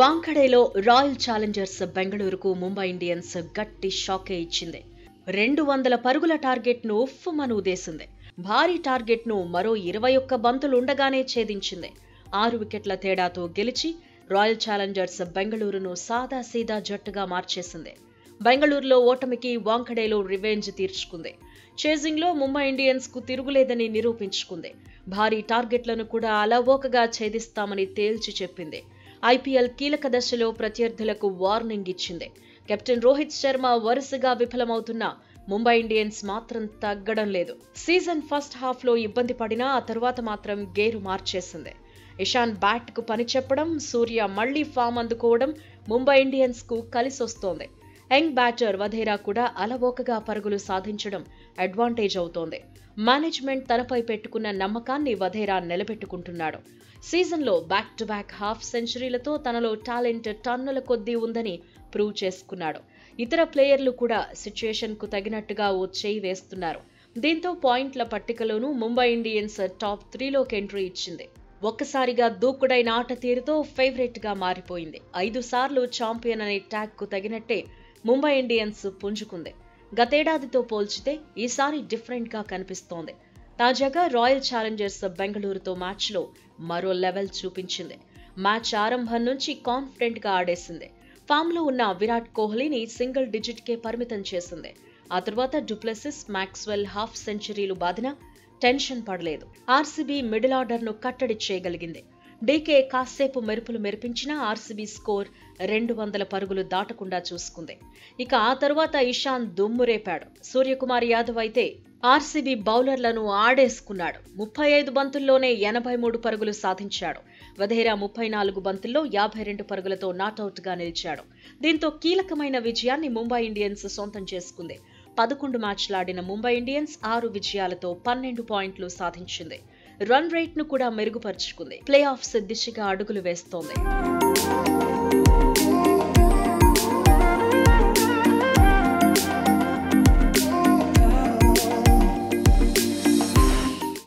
వాంఖడేలో royal Challengers బెంగళూరుకు Mumbai Indians గట్టి షాకే ఇచ్చింది రెండు వందల పరుగుల టార్గెట్ను ఉఫ్ఫమను ఉదేసింది భారీ టార్గెట్ను మరో ఇరవై ఒక్క బంతులు ఉండగానే ఛేదించింది ఆరు వికెట్ల తేడాతో గెలిచి రాయల్ ఛాలెంజర్స్ బెంగళూరును సాదాసీదా జట్టుగా మార్చేసింది బెంగళూరులో ఓటమికి వాంఖడేలో రివెంజ్ తీర్చుకుంది చేజింగ్లో ముంబై ఇండియన్స్ కు తిరుగులేదని నిరూపించుకుంది భారీ టార్గెట్లను కూడా అలవోకగా ఛేదిస్తామని తేల్చి చెప్పింది ఐపీఎల్ కీలక దశలో ప్రత్యర్థులకు వార్నింగ్ ఇచ్చింది కెప్టెన్ రోహిత్ శర్మ వరుసగా విఫలమవుతున్నా ముంబై ఇండియన్స్ మాత్రం తగ్గడం లేదు సీజన్ ఫస్ట్ హాఫ్ లో ఇబ్బంది పడినా ఆ తర్వాత మాత్రం గేరు మార్చేసింది ఇషాన్ బ్యాట్ కు పని చెప్పడం సూర్య మళ్లీ ఫామ్ అందుకోవడం ముంబై ఇండియన్స్ కు కలిసొస్తోంది యంగ్ బ్యాటర్ వధేరా కూడా అలవోకగా పరుగులు సాధించడం అడ్వాంటేజ్ అవుతోంది మేనేజ్మెంట్ తనపై పెట్టుకున్న నమ్మకాన్ని వధేరా నిలబెట్టుకుంటున్నాడు సీజన్లో బ్యాక్ టు బ్యాక్ హాఫ్ సెంచరీలతో తనలో టాలెంట్ టన్నుల కొద్దీ ఉందని ప్రూవ్ చేసుకున్నాడు ఇతర ప్లేయర్లు కూడా సిచ్యుయేషన్ కు తగినట్టుగా ఓ చేయి వేస్తున్నారు దీంతో పాయింట్ల పట్టికలోనూ ముంబై ఇండియన్స్ టాప్ త్రీలోకి ఎంట్రీ ఇచ్చింది ఒక్కసారిగా దూకుడైన ఆట తీరుతో ఫేవరెట్ గా మారిపోయింది ఐదు సార్లు ఛాంపియన్ అనే ట్యాగ్ కు తగినట్టే ముంబై ఇండియన్స్ పుంజుకుంది గతేడాదితో పోల్చితే ఈసారి డిఫరెంట్ గా కనిపిస్తోంది తాజాగా రాయల్ ఛాలెంజర్స్ బెంగళూరుతో మ్యాచ్లో మరో లెవెల్ చూపించింది మ్యాచ్ ఆరంభం నుంచి కాన్ఫిడెంట్ గా ఆడేసింది ఫామ్లో ఉన్న విరాట్ కోహ్లీని సింగిల్ డిజిట్ కే పరిమితం చేసింది ఆ తర్వాత డుప్లెసిస్ మ్యాక్స్వెల్ హాఫ్ సెంచరీలు బాదిన టెన్షన్ పడలేదు ఆర్సీబీ మిడిల్ ఆర్డర్ ను కట్టడి చేయగలిగింది డీకే కాసేపు మెరుపులు మెరిపించినా ఆర్సీబీ స్కోర్ రెండు వందల పరుగులు దాటకుండా చూసుకుంది ఇక ఆ తర్వాత ఇషాన్ దుమ్మురేపాడు సూర్యకుమార్ యాదవ్ అయితే ఆర్సీబీ బౌలర్లను ఆడేసుకున్నాడు ముప్పై ఐదు బంతుల్లోనే ఎనభై మూడు పరుగులు సాధించాడు వధేరా ముప్పై నాలుగు బంతుల్లో యాభై రెండు పరుగులతో నాటౌట్ గా నిలిచాడు దీంతో కీలకమైన విజయాన్ని ముంబై ఇండియన్స్ సొంతం చేసుకుంది పదకొండు మ్యాచ్లాడిన ముంబై ఇండియన్స్ ఆరు విజయాలతో పన్నెండు పాయింట్లు సాధించింది రన్ రేట్ ను కూడా మెరుగుపరుచుకుంది ప్లే ఆఫ్స్ దిశగా అడుగులు వేస్తోంది